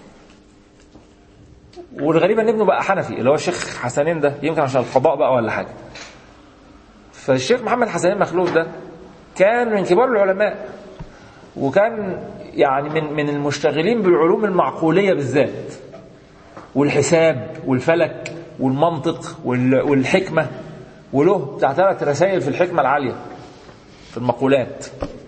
والغريب ان ابنه بقى حنفي اللي هو الشيخ حسنين ده يمكن عشان القضاء بقى ولا حاجه فالشيخ محمد حسنين مخلوف ده كان من كبار العلماء وكان يعني من من المشتغلين بالعلوم المعقوليه بالذات والحساب والفلك والمنطق والحكمه وله بتاع ثلاث رسائل في الحكمه العاليه في المقولات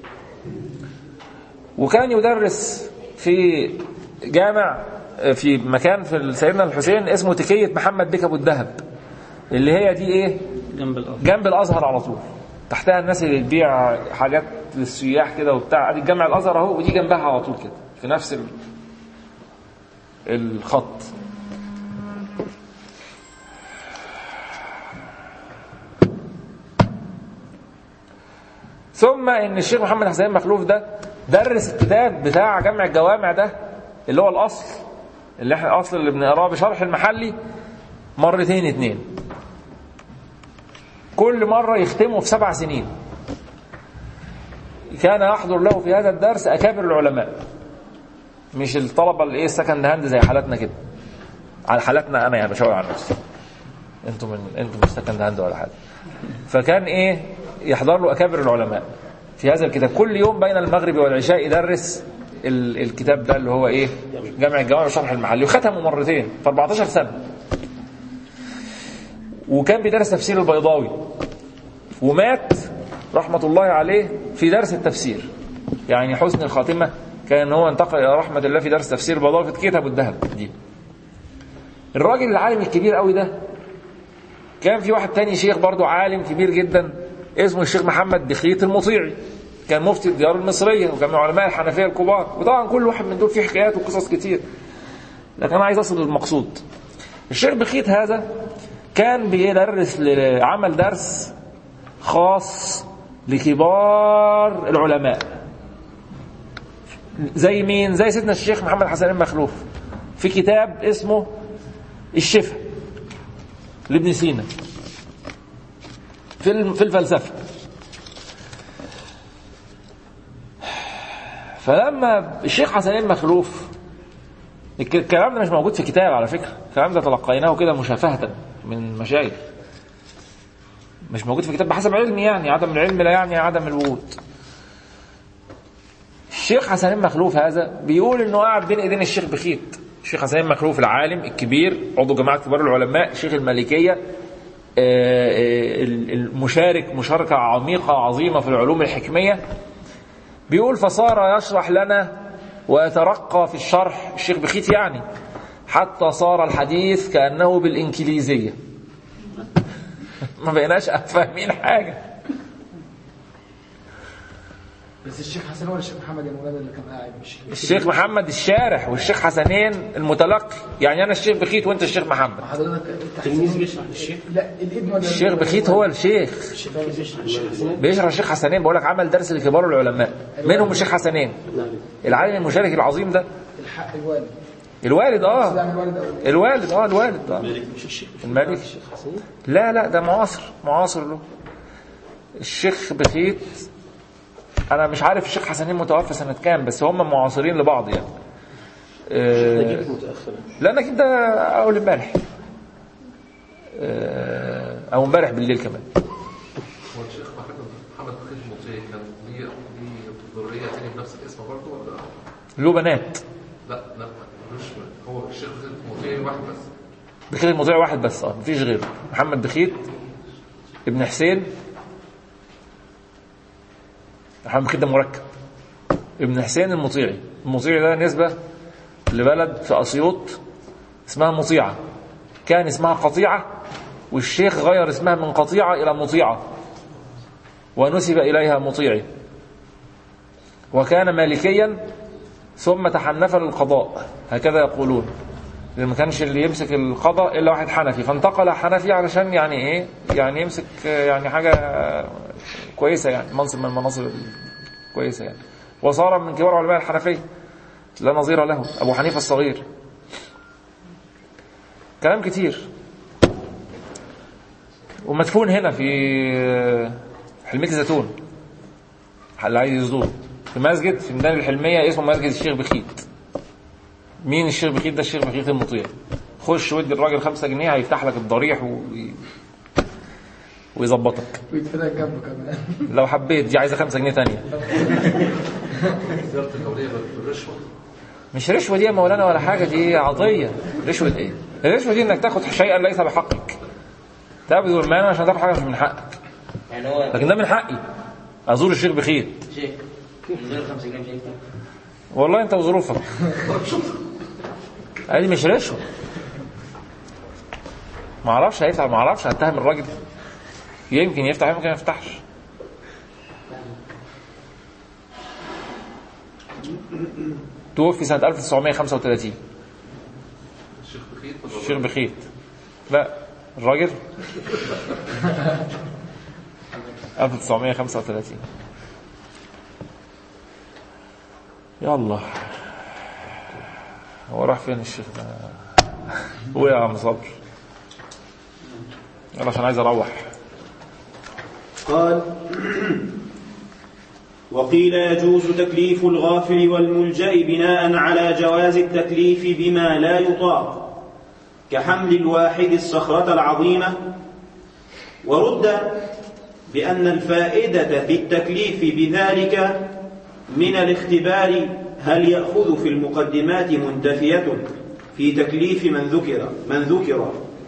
وكان يدرس في جامع في مكان في سيدنا الحسين اسمه تكية محمد بك ابو الدهب اللي هي دي ايه جنب الأرض جنب الازهر على طول تحتها الناس اللي بتبيع حاجات للسياح كده وبتاع ادي الجامع الازهر اهو ودي جنبها على طول كده في نفس ال... الخط ثم ان الشيخ محمد حسين مخلوف ده درس الكتاب بتاع جمع الجوامع ده اللي هو الاصل اللي احنا الاصل اللي بنقراه بشرح المحلي مرتين اتنين كل مرة يختمه في سبع سنين كان يحضر له في هذا الدرس أكابر العلماء مش الطلبة اللي ايه السكند هاند زي حالاتنا كده على حالاتنا أنا يعني بشاور على نفسي انتوا من انتوا مش سكند هاند ولا حاجة فكان ايه يحضر له أكابر العلماء في هذا الكتاب كل يوم بين المغرب والعشاء يدرس ال- الكتاب ده اللي هو ايه جمع الجوامع وشرح المحلي وختمه مرتين في 14 سنة وكان بيدرس تفسير البيضاوي ومات رحمة الله عليه في درس التفسير يعني حسن الخاتمة كان هو انتقل إلى رحمة الله في درس تفسير البيضاوي في كتاب الذهب دي الراجل العالم الكبير قوي ده كان في واحد تاني شيخ برضو عالم كبير جدا اسمه الشيخ محمد دخيت المطيعي كان مفتي الديار المصرية وكان من علماء الحنفية الكبار وطبعا كل واحد من دول فيه حكايات وقصص كتير لكن أنا عايز أصل للمقصود الشيخ بخيت هذا كان بيدرس عمل درس خاص لكبار العلماء زي مين زي سيدنا الشيخ محمد حسن المخلوف في كتاب اسمه الشفا لابن سينا في في الفلسفه فلما الشيخ حسنين مخلوف الك- الكلام ده مش موجود في كتاب على فكره الكلام ده تلقيناه كده مشافهه من مشايخ مش موجود في كتاب بحسب علمي يعني عدم العلم لا يعني عدم الوجود الشيخ حسنين مخلوف هذا بيقول انه قاعد بين ايدين الشيخ بخيت الشيخ حسنين مخلوف العالم الكبير عضو جماعه كبار العلماء شيخ المالكيه آه، آه، المشارك مشاركه عميقه عظيمه في العلوم الحكميه بيقول فصار يشرح لنا ويترقى في الشرح الشيخ بخيت يعني حتى صار الحديث كأنه بالإنكليزية ما بقيناش فاهمين حاجة بس الشيخ حسن ولا الشيخ محمد يا مولانا اللي كان قاعد مش الشيخ محمد الشارح والشيخ حسنين المتلقي يعني انا الشيخ بخيت وانت الشيخ محمد حضرتك انت تلميذ حسين بيشرح للشيخ لا الابن ولا الشيخ بخيت هو الشيخ بيشرح للشيخ بيشرح الشيخ حسنين بقول لك عمل درس لكبار العلماء منهم الشيخ حسنين العالم المشارك العظيم ده الحق الوالد الوالد اه يعني الوالد أو الوالد اه الوالد اه مش الشيخ المالك الشيخ حسين لا لا ده معاصر معاصر له الشيخ بخيت انا مش عارف الشيخ حسنين متوفى سنة كام بس هم معاصرين لبعض يعني ده آه، جيل متاخر لانك انت اول امبارح آه، او امبارح بالليل كمان هو الشيخ محمد محمد بخيت المطيعي كان ليه ليه ذريه تاني بنفس الاسم برضه ولا له بنات لا لا مش هو الشيخ بخيت المطيعي واحد بس بخيت المطيع واحد بس اه مفيش غيره محمد بخيت ابن حسين محمد بخيت ده مركب ابن حسين المطيعي المطيعي ده نسبة لبلد في أسيوط اسمها مطيعة كان اسمها قطيعة والشيخ غير اسمها من قطيعة إلى مطيعة ونسب إليها مطيعي وكان مالكيا ثم تحنف للقضاء هكذا يقولون لأن ما كانش اللي يمسك القضاء إلا واحد حنفي فانتقل حنفي علشان يعني إيه يعني يمسك آه، يعني حاجة آه، كويسة يعني منصب من المناصب كويسة يعني وصار من كبار علماء الحنفية لا نظير له أبو حنيفة الصغير كلام كتير ومدفون هنا في آه، حلمية الزيتون اللي عايز يزور في مسجد في ميدان الحلمية اسمه مسجد الشيخ بخيت مين الشيخ بخيت ده الشيخ بخيت المطيع خش ودي الراجل خمسة جنيه هيفتح لك الضريح و... ويظبطك ويتفرق جنبه كمان لو حبيت دي عايزة خمسة جنيه تانية زياره الاوليه بالرشوه مش رشوة دي يا مولانا ولا حاجة دي عطية رشوة ايه الرشوة دي انك تاخد شيئا ليس بحقك تبذل المال عشان تاخد حاجة مش من حقك يعني هو لكن ده من حقي ازور الشيخ بخيت شيخ من غير 5 جنيه مش هينفع والله انت وظروفك ادي مش رشوة ما اعرفش هيفتح ما اعرفش هتهم الراجل يمكن يفتح يمكن ما يفتحش توفي سنة 1935 الشيخ بخيت ولا الشيخ بخيت لا الراجل 1935 يلا هو راح فين الشيخ ده هو يا عم صبر يلا عشان عايز اروح قال وقيل يجوز تكليف الغافل والملجأ بناء على جواز التكليف بما لا يطاق كحمل الواحد الصخرة العظيمة ورد بأن الفائدة في التكليف بذلك من الاختبار هل يأخذ في المقدمات منتفية في تكليف من ذكر من ذكر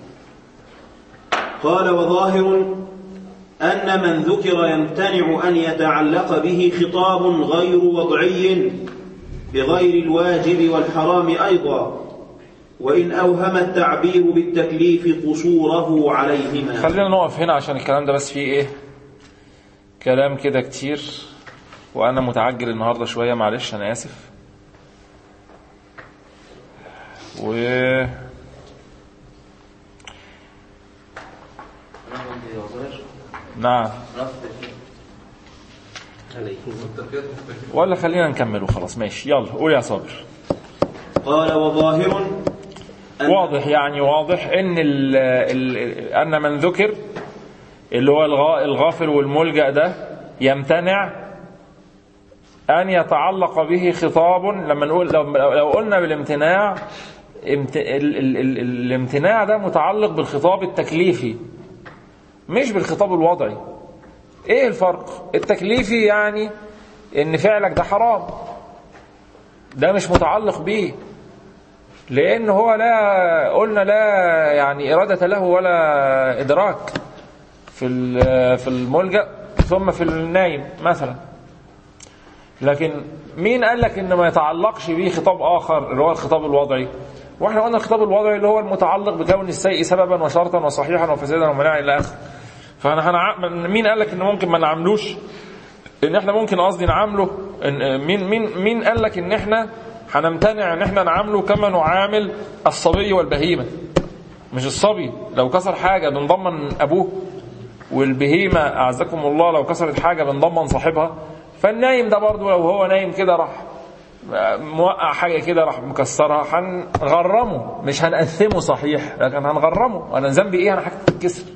قال وظاهر أن من ذكر يمتنع أن يتعلق به خطاب غير وضعي بغير الواجب والحرام أيضا وإن أوهم التعبير بالتكليف قصوره عليهما خلينا نقف هنا عشان الكلام ده بس فيه ايه كلام كده كتير وانا متعجل النهارده شويه معلش انا اسف و ناخد وظائف نعم ناخد تكليف. والتكليف مختلف ولا خلينا نكمل وخلاص ماشي يلا قول يا صابر قال وظاهر أن واضح يعني واضح ان ال ال ان من ذكر اللي هو الغا- الغافل والملجأ ده يمتنع ان يتعلق به خطاب لما نقول لو, لو قلنا بالامتناع امت ال ال ال الامتناع ده متعلق بالخطاب التكليفي مش بالخطاب الوضعي ايه الفرق التكليفي يعني ان فعلك ده حرام ده مش متعلق بيه لأن هو لا قلنا لا يعني إرادة له ولا إدراك في ال- في الملجأ ثم في النايم مثلا لكن مين قال لك إن ما يتعلقش به خطاب آخر اللي هو الخطاب الوضعي واحنا قلنا الخطاب الوضعي اللي هو المتعلق بكون الشيء سببا وشرطا وصحيحا وفسادا ومناعا الى اخره فانا هنع... مين قال لك ان ممكن ما نعملوش ان احنا ممكن قصدي نعامله إن مين مين مين قال لك ان احنا هنمتنع ان احنا نعامله كما نعامل الصبي والبهيمه مش الصبي لو كسر حاجه بنضمن ابوه والبهيمه اعزكم الله لو كسرت حاجه بنضمن صاحبها فالنايم ده برضه لو هو نايم كده راح موقع حاجه كده راح مكسرها هنغرمه مش هنأثمه صحيح لكن هنغرمه انا ذنبي ايه انا حاجه تتكسر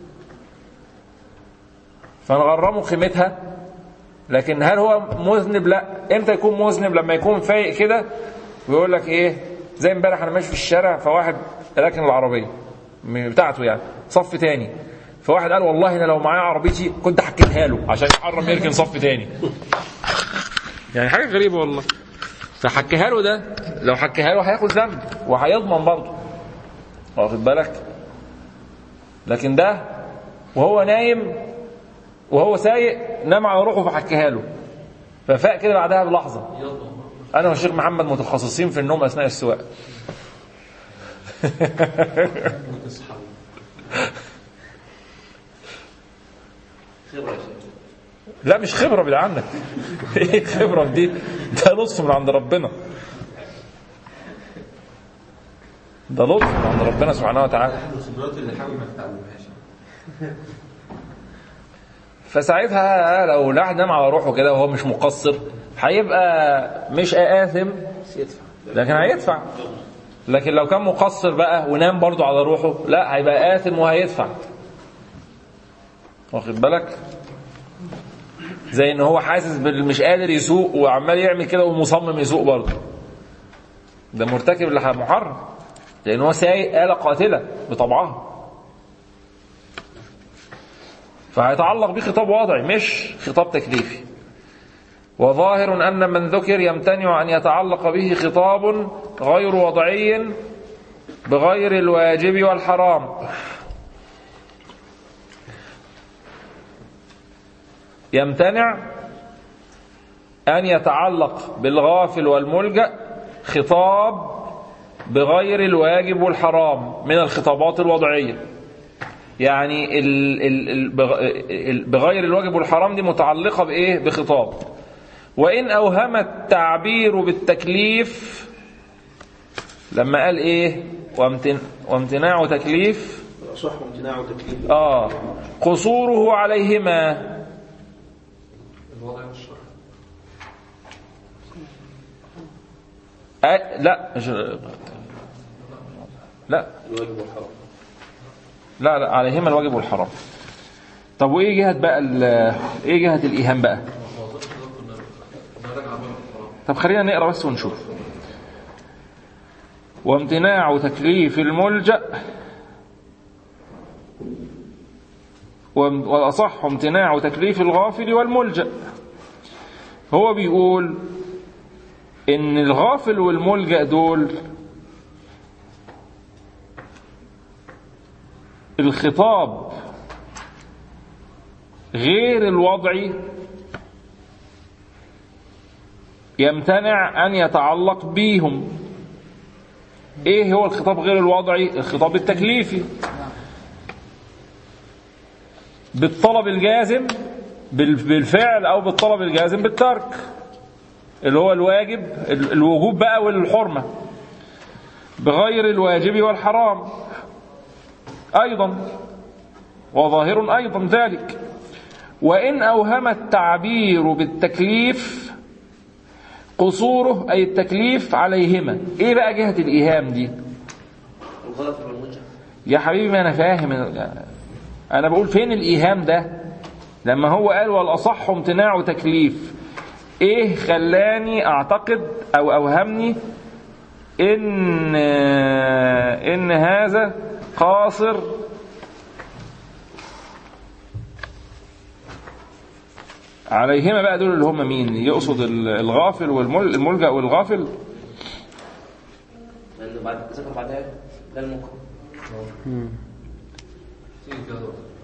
فنغرمه قيمتها لكن هل هو مذنب لا امتى يكون مذنب لما يكون فايق كده ويقول لك ايه زي امبارح انا ماشي في الشارع فواحد راكن العربيه من بتاعته يعني صف تاني فواحد قال والله انا لو معايا عربيتي كنت حكيتها له عشان يحرم يركن صف تاني يعني حاجه غريبه والله فحكيها له ده لو حكيها له هياخد ذنب وهيضمن برضه واخد بالك لكن ده وهو نايم وهو سايق نام على روحه فحكيها له ففاق كده بعدها بلحظه انا والشيخ محمد متخصصين في النوم اثناء السواقه خبرة يا شيخ لا مش خبره بعيد عنك ايه خبره في دي ده لطف من عند ربنا ده لطف من عند ربنا سبحانه وتعالى الخبرات اللي حاول ما تتعلمهاش فساعتها لو الواحد نام على روحه كده وهو مش مقصر هيبقى مش آثم لكن هيدفع لكن لو كان مقصر بقى ونام برضو على روحه لا هيبقى آثم وهيدفع واخد بالك زي ان هو حاسس بال- مش قادر يسوق وعمال يعمل كده ومصمم يسوق برضه ده مرتكب لمحرم لان هو سايق آلة قاتلة بطبعها فهيتعلق به خطاب وضعي مش خطاب تكليفي وظاهر أن من ذكر يمتنع أن يتعلق به خطاب غير وضعي بغير الواجب والحرام يمتنع أن يتعلق بالغافل والملجأ خطاب بغير الواجب والحرام من الخطابات الوضعيه يعني ال ال ال بغ- ال- بغير الواجب والحرام دي متعلقة بإيه بخطاب وإن أوهم التعبير بالتكليف لما قال إيه وامتن وامتناع تكليف صح امتناع تكليف آه قصوره عليهما الوضع والشرع أ... لا مش لا الواجب والحرام لا لا عليهما الواجب والحرام طب وايه جهه بقى ال- ايه جهه الايهام بقى طب خلينا نقرا بس ونشوف وامتناع تكليف الملجأ وام- والأصح امتناع تكليف الغافل والملجأ هو بيقول إن الغافل والملجأ دول الخطاب غير الوضعي يمتنع أن يتعلق بيهم إيه هو الخطاب غير الوضعي الخطاب التكليفي بالطلب الجازم بال- بالفعل أو بالطلب الجازم بالترك اللي هو الواجب ال- الوجوب بقى والحرمة بغير الواجب والحرام أيضا وظاهر أيضا ذلك وإن أوهم التعبير بالتكليف قصوره أي التكليف عليهما إيه بقى جهة الإيهام دي الغافل والمنجح يا حبيبي ما أنا فاهم أنا بقول فين الإيهام ده لما هو قال والأصح امتناع تكليف إيه خلاني أعتقد أو أوهمني إن إن هذا قاصر عليهما بقى دول اللي هم مين يقصد الغافل والملجأ والغافل لأنه بعد ذكر بعدها ده المنكر تيجي كده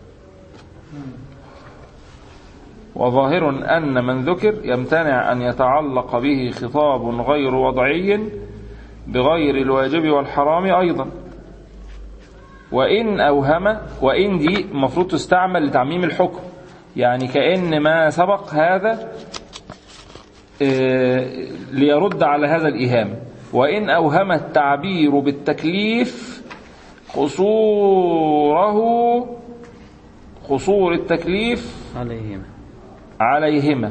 وظاهر أن من ذكر يمتنع أن يتعلق به خطاب غير وضعي بغير الواجب والحرام أيضا وإن أوهم وإن دي المفروض تستعمل لتعميم الحكم يعني كأن ما سبق هذا آه، ليرد على هذا الإيهام وإن أوهم التعبير بالتكليف قصوره قصور التكليف عليهما عليهما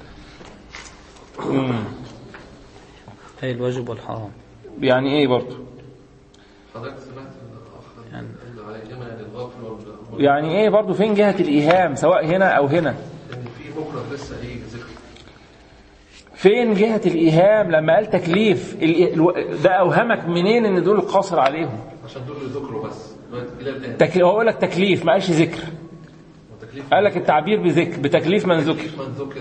مم. أي الواجب والحرام يعني ايه برضه حضرتك سمعت الأخ يعني- اللي عليهما يعني الغافل وال- يعني ايه برضه فين جهة الإيهام سواء هنا أو هنا إن في بكرة لسه هيجي ذكر فين جهة الإيهام لما قال تكليف ال- الو- ده أوهمك منين إن دول قاصر عليهم عشان دول اللي ذكروا بس دلوقتي إلى الآن تك... هو قال لك تكليف ما قالش ذكر وتكليف قال لك التعبير بذكر بتكليف من ذكر تكليف من ذكر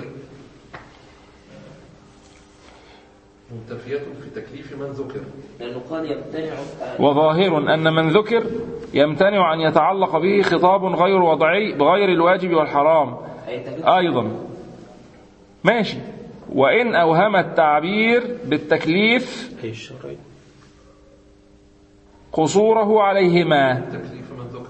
منتفية في تكليف من ذكر لأنه قال يمتنع آه، وظاهر أن من ذكر يمتنع أن يتعلق به خطاب غير وضعي بغير الواجب والحرام أي تكليف أيضا ماشي وإن أوهم التعبير بالتكليف أي الشرعي قصوره عليهما تكليف من ذكر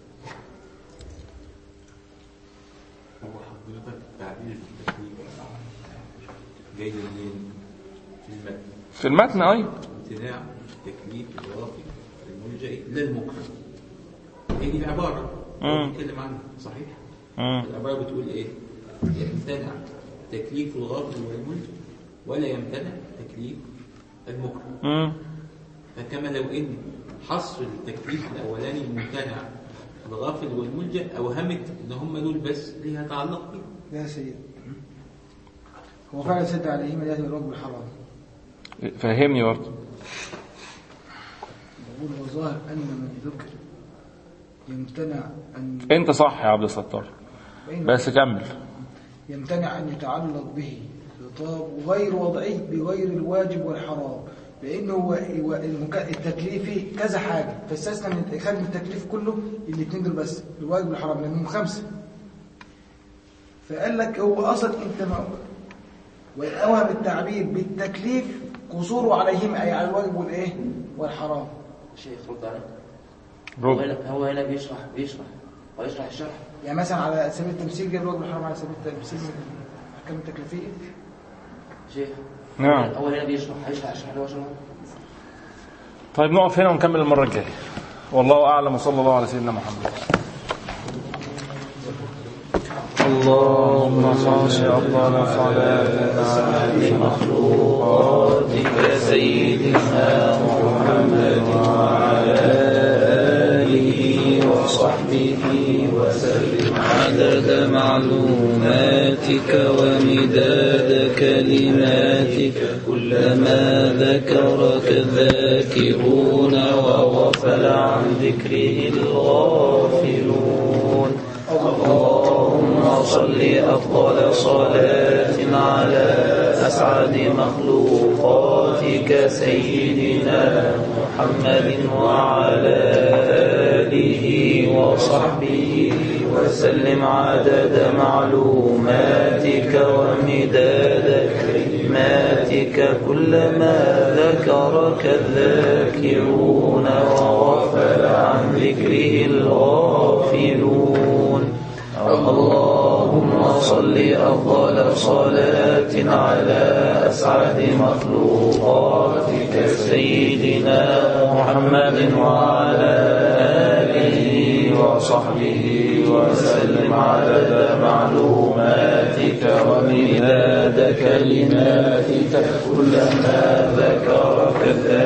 هو حضرتك تعبير التكليف جاي منين؟ في المتن في المتن أيضا امتناع تكليف الغافل الملجأ للمكره هي دي العبارة مم. بتتكلم عنها صحيح؟ مم. العبارة بتقول ايه؟ يمتنع تكليف الغافل والملجأ ولا يمتنع تكليف المكره مم. فكما لو ان حصر التكليف الاولاني الممتنع الغافل والملجأ اوهمت ان هم دول بس ليها تعلق بيه ده يا سيد هو فعلا سد عليهما ده الواجب الحرام فهمني برضه بقول وظاهر أن من ذكر يمتنع أن أنت صح يا عبد الستار بس كمل يمتنع أن يتعلق به خطاب غير وضعي بغير الواجب والحرام لأنه هو هو المك- التكليفي كذا حاجة فاستثنى من خد من التكليف كله الاثنين دول بس الواجب والحرام لأنهم خمسة فقال لك هو أصلا أنت ما وأوهم التعبير بالتكليف قصوره عليهما أي على الواجب والإيه والحرام شيخ رد عليه هو رب هنا هو هنا بيشرح بيشرح ويشرح الشرح يعني مثلا على سبيل التمثيل جاب الواجب والحرام على سبيل التمثيل من الأحكام التكليفية شيخ نعم هو هنا بيشرح هيشرح الشرح اللي هو شرحه طيب نقف هنا ونكمل المرة الجاية والله أعلم وصلى الله على سيدنا محمد اللهم صل أفضل صلاة مخلوقاتك سيدنا محمد وعلى آله وصحبه وسلم عدد معلوماتك ومداد كلماتك كلما ذكرك الذاكرون وغفل عن ذكره الغافلون اللهم صل أفضل صلاة على أسعد مخلوقاتك سيدنا محمد وعلى آله وصحبه وسلم عدد معلوماتك ومداد كلماتك كلما ذكرك الذاكرون وغفل عن ذكره الغافلون اللهم صل أفضل صلاة على أسعد مخلوقاتك سيدنا محمد وعلى آله وصحبه وسلم عدد معلوماتك ومداد كلماتك كلما ذكرك الذاكرون